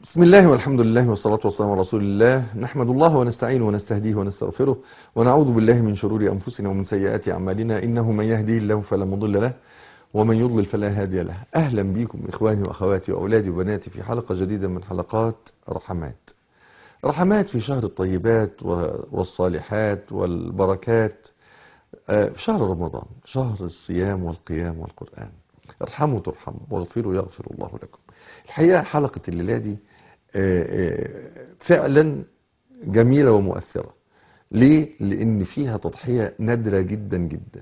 بسم الله والحمد لله والصلاة والسلام على رسول الله نحمد الله ونستعينه ونستهديه ونستغفره ونعوذ بالله من شرور أنفسنا ومن سيئات أعمالنا إنه من يهديه الله فلا مضل له ومن يضلل فلا هادي له أهلا بكم إخواني وأخواتي وأولادي وبناتي في حلقة جديدة من حلقات رحمات رحمات في شهر الطيبات والصالحات والبركات في شهر رمضان شهر الصيام والقيام والقرآن ارحموا ترحموا واغفروا يغفر الله لكم الحقيقة حلقة الليلة دي فعلا جميلة ومؤثرة ليه؟ لأن فيها تضحية نادرة جدا جدا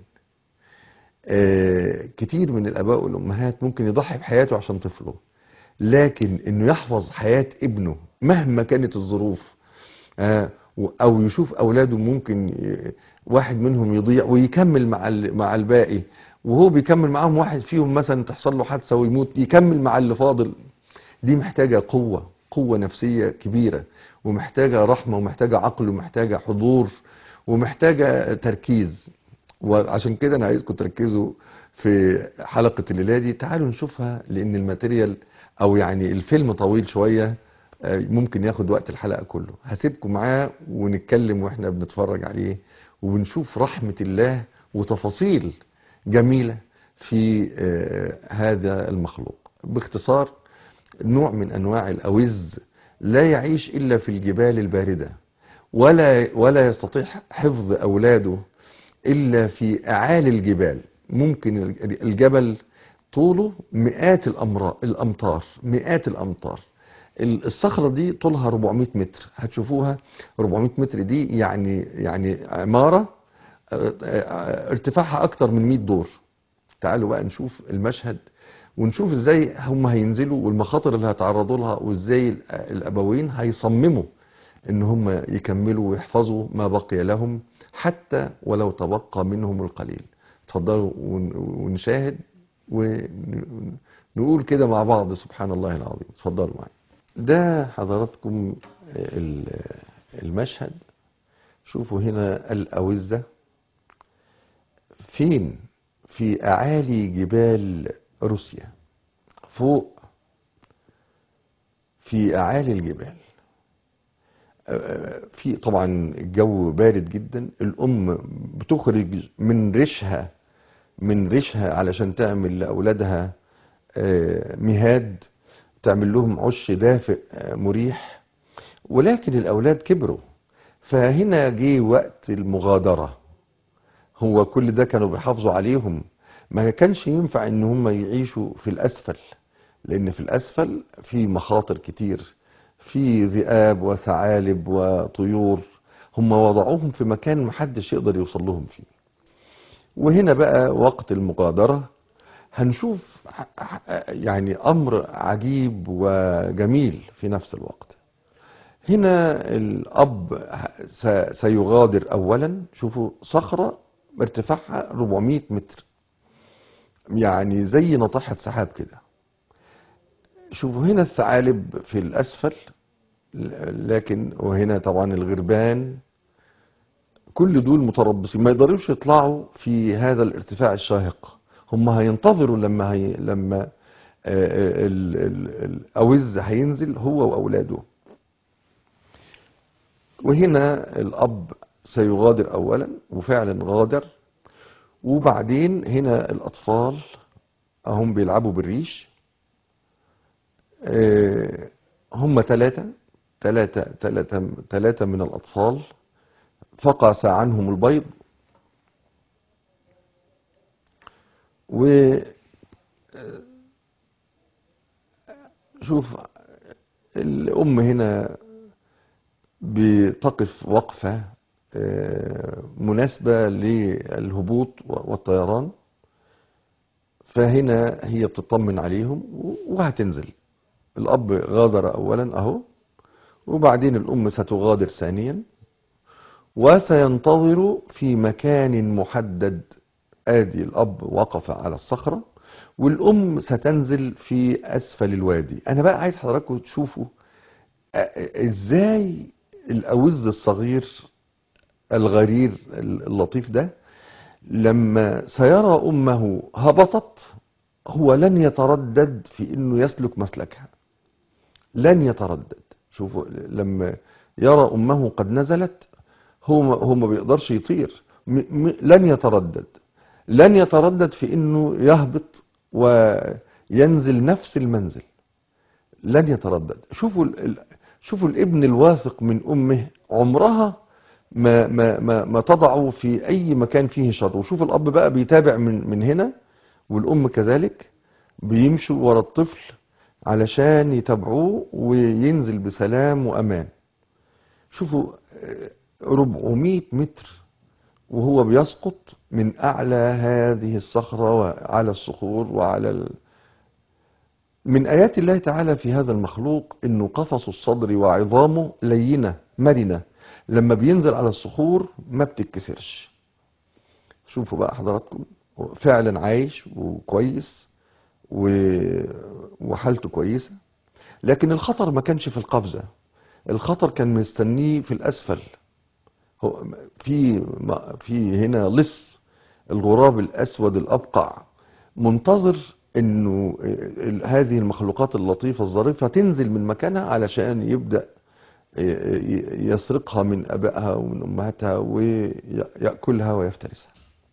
كتير من الآباء والأمهات ممكن يضحي بحياته عشان طفله لكن إنه يحفظ حياة ابنه مهما كانت الظروف أو يشوف أولاده ممكن واحد منهم يضيع ويكمل مع مع الباقي وهو بيكمل معاهم واحد فيهم مثلا تحصل له حادثة ويموت يكمل مع اللي فاضل دي محتاجة قوة قوة نفسية كبيرة ومحتاجة رحمة ومحتاجة عقل ومحتاجة حضور ومحتاجة تركيز وعشان كده أنا عايزكم تركزوا في حلقة الليلة دي تعالوا نشوفها لأن الماتيريال أو يعني الفيلم طويل شوية ممكن ياخد وقت الحلقة كله هسيبكم معاه ونتكلم واحنا بنتفرج عليه وبنشوف رحمة الله وتفاصيل جميلة في هذا المخلوق باختصار نوع من أنواع الأوز لا يعيش إلا في الجبال الباردة ولا, ولا يستطيع حفظ أولاده إلا في أعالي الجبال ممكن الجبل طوله مئات الأمطار مئات الأمطار الصخرة دي طولها 400 متر هتشوفوها 400 متر دي يعني يعني عمارة ارتفاعها أكتر من 100 دور تعالوا بقى نشوف المشهد ونشوف ازاي هم هينزلوا والمخاطر اللي هيتعرضوا لها وازاي الابوين هيصمموا ان هم يكملوا ويحفظوا ما بقي لهم حتى ولو تبقى منهم القليل اتفضلوا ونشاهد ونقول كده مع بعض سبحان الله العظيم اتفضلوا معي ده حضراتكم المشهد شوفوا هنا الأوزة فين في أعالي جبال روسيا فوق في أعالي الجبال في طبعا الجو بارد جدا الأم بتخرج من ريشها من ريشها علشان تعمل لأولادها مهاد تعمل لهم عش دافئ مريح ولكن الأولاد كبروا فهنا جه وقت المغادرة هو كل ده كانوا بيحافظوا عليهم ما كانش ينفع ان هم يعيشوا في الاسفل لان في الاسفل في مخاطر كتير في ذئاب وثعالب وطيور هم وضعوهم في مكان محدش يقدر يوصل لهم فيه وهنا بقى وقت المغادرة هنشوف يعني امر عجيب وجميل في نفس الوقت هنا الاب سيغادر اولا شوفوا صخرة ارتفاعها 400 متر يعني زي ناطحة سحاب كده شوفوا هنا الثعالب في الأسفل لكن وهنا طبعا الغربان كل دول متربصين ما يقدروش يطلعوا في هذا الارتفاع الشاهق هم هينتظروا لما هي لما الأوز هينزل هو وأولاده وهنا الأب سيغادر أولا وفعلا غادر وبعدين هنا الأطفال هم بيلعبوا بالريش هم ثلاثة ثلاثة ثلاثة ثلاثة من الأطفال فقس عنهم البيض و شوف الأم هنا بتقف وقفة مناسبة للهبوط والطيران فهنا هي بتطمن عليهم وهتنزل الأب غادر أولا أهو وبعدين الأم ستغادر ثانيا وسينتظر في مكان محدد آدي الأب وقف على الصخرة والأم ستنزل في أسفل الوادي أنا بقى عايز حضراتكم تشوفوا إزاي الأوز الصغير الغرير اللطيف ده لما سيرى أمه هبطت هو لن يتردد في أنه يسلك مسلكها لن يتردد شوفوا لما يرى أمه قد نزلت هو ما هو ما بيقدرش يطير م م لن يتردد لن يتردد في انه يهبط وينزل نفس المنزل لن يتردد شوفوا ال- ال- شوفوا الابن الواثق من امه عمرها ما ما ما, ما تضعه في اي مكان فيه شر وشوف الاب بقى بيتابع من من هنا والام كذلك بيمشوا ورا الطفل علشان يتابعوه وينزل بسلام وامان شوفوا آه، 400 متر وهو بيسقط من أعلى هذه الصخرة وعلى الصخور وعلى ال... من آيات الله تعالى في هذا المخلوق إنه قفص الصدر وعظامه لينة مرنة لما بينزل على الصخور ما بتتكسرش شوفوا بقى حضراتكم فعلا عايش وكويس و... وحالته كويسة لكن الخطر ما كانش في القفزة الخطر كان مستنيه في الأسفل هو في في هنا لص الغراب الاسود الابقع منتظر انه ال- هذه المخلوقات اللطيفه الظريفه تنزل من مكانها علشان يبدا ي- ي- يسرقها من ابائها ومن امهاتها وياكلها ويفترسها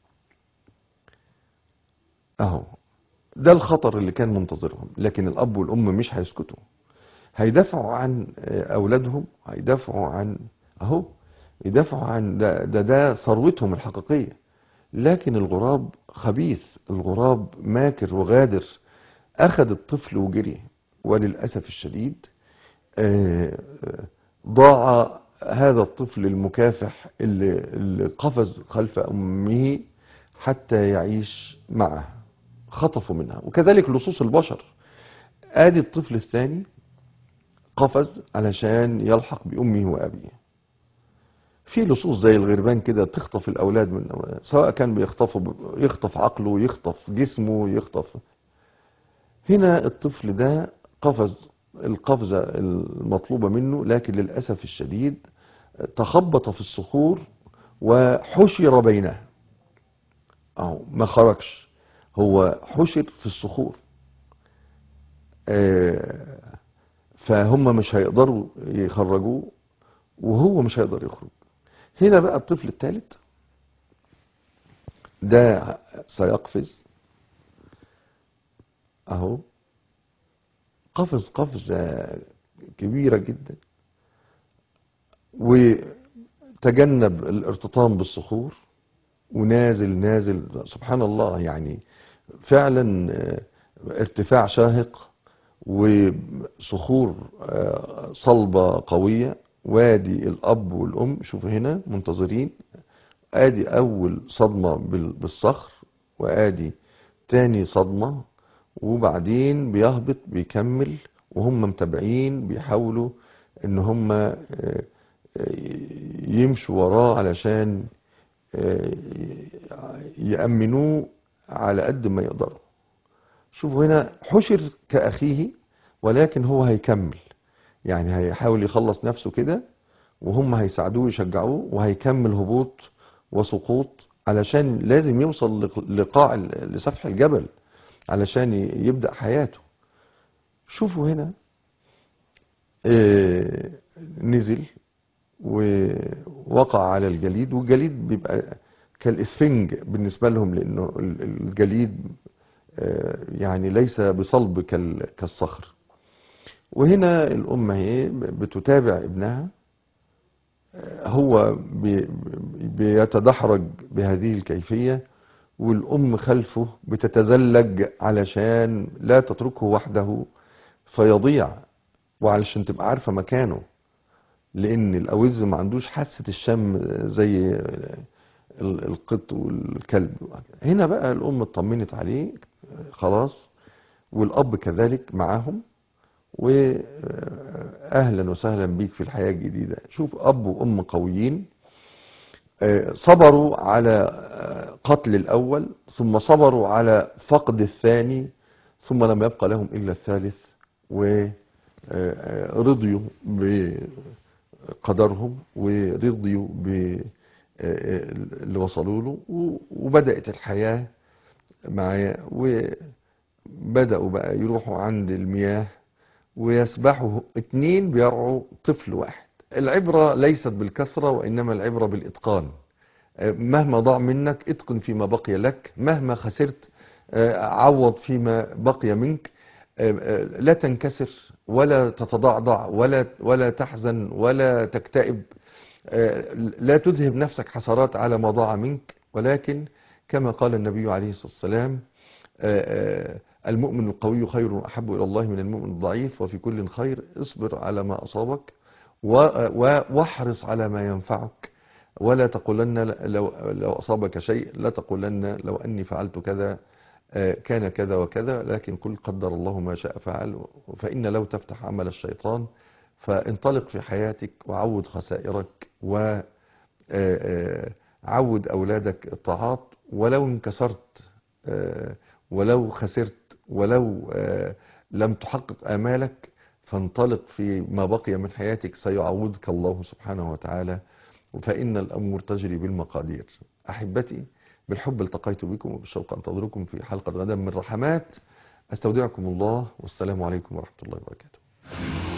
اهو ده الخطر اللي كان منتظرهم لكن الاب والام مش هيسكتوا هيدافعوا عن اولادهم هيدافعوا عن اهو يدافعوا عن ده ده, ده ثروتهم الحقيقيه لكن الغراب خبيث الغراب ماكر وغادر اخذ الطفل وجري وللاسف الشديد آه، آه، ضاع هذا الطفل المكافح اللي, اللي قفز خلف امه حتى يعيش معه خطفوا منها وكذلك لصوص البشر ادي الطفل الثاني قفز علشان يلحق بامه وابيه في لصوص زي الغربان كده تخطف الاولاد من سواء كان بيخطفوا يخطف عقله يخطف جسمه يخطف هنا الطفل ده قفز القفزة المطلوبة منه لكن للأسف الشديد تخبط في الصخور وحشر بينها أهو ما خرجش هو حشر في الصخور آه، فهم مش هيقدروا يخرجوه وهو مش هيقدر يخرج هنا بقى الطفل الثالث ده سيقفز اهو قفز قفزة كبيرة جدا وتجنب الارتطام بالصخور ونازل نازل سبحان الله يعني فعلا آه، ارتفاع شاهق وصخور آه، صلبة قوية وادي الأب والأم شوف هنا منتظرين ادي أول صدمة بال- بالصخر وادي تاني صدمة وبعدين بيهبط بيكمل وهم متابعين بيحاولوا ان هم آه، آه، يمشوا وراه علشان آه، يأمنوه على قد ما يقدروا شوفوا هنا حشر كأخيه ولكن هو هيكمل يعني هيحاول يخلص نفسه كده وهم هيساعدوه يشجعوه وهيكمل هبوط وسقوط علشان لازم يوصل لق- لقاع ال- لسفح الجبل علشان ي- يبدأ حياته شوفوا هنا آه، نزل ووقع على الجليد والجليد بيبقى كالإسفنج بالنسبة لهم لأنه ال- الجليد آه، يعني ليس بصلب كال- كالصخر وهنا الأم هي بتتابع ابنها آه، هو بي- بيتدحرج بهذه الكيفية والأم خلفه بتتزلج علشان لا تتركه وحده فيضيع وعلشان تبقى عارفة مكانه لأن الأوز ما عندوش حاسة الشم زي ال- القط والكلب هنا بقى الأم اطمنت عليه خلاص والأب كذلك معاهم وأهلا وسهلا بيك في الحياة الجديدة شوف أب وأم قويين آه، صبروا على آه، قتل الأول ثم صبروا على فقد الثاني ثم لم يبقى لهم إلا الثالث ورضيوا بقدرهم ورضيوا ب آه، اللي وصلوا له و- وبدأت الحياة معاه وبدأوا بقى يروحوا عند المياه ويسبحه اتنين بيرعوا طفل واحد العبرة ليست بالكثرة وإنما العبرة بالإتقان مهما ضاع منك اتقن فيما بقي لك مهما خسرت عوض فيما بقي منك لا تنكسر ولا تتضعضع ولا ولا تحزن ولا تكتئب لا تذهب نفسك حسرات على ما ضاع منك ولكن كما قال النبي عليه الصلاة والسلام المؤمن القوي خير وأحب إلى الله من المؤمن الضعيف وفي كل خير اصبر على ما أصابك واحرص على ما ينفعك ولا تقولن لو, لو أصابك شيء لا تقولن لو أني فعلت كذا كان كذا وكذا لكن قل قدر الله ما شاء فعل فإن لو تفتح عمل الشيطان فانطلق في حياتك وعود خسائرك وعود أولادك الطاعات ولو انكسرت ولو خسرت ولو لم تحقق آمالك فانطلق في ما بقي من حياتك سيعوضك الله سبحانه وتعالى فإن الأمور تجري بالمقادير أحبتي بالحب التقيت بكم وبالشوق أنتظركم في حلقة غدا من رحمات أستودعكم الله والسلام عليكم ورحمة الله وبركاته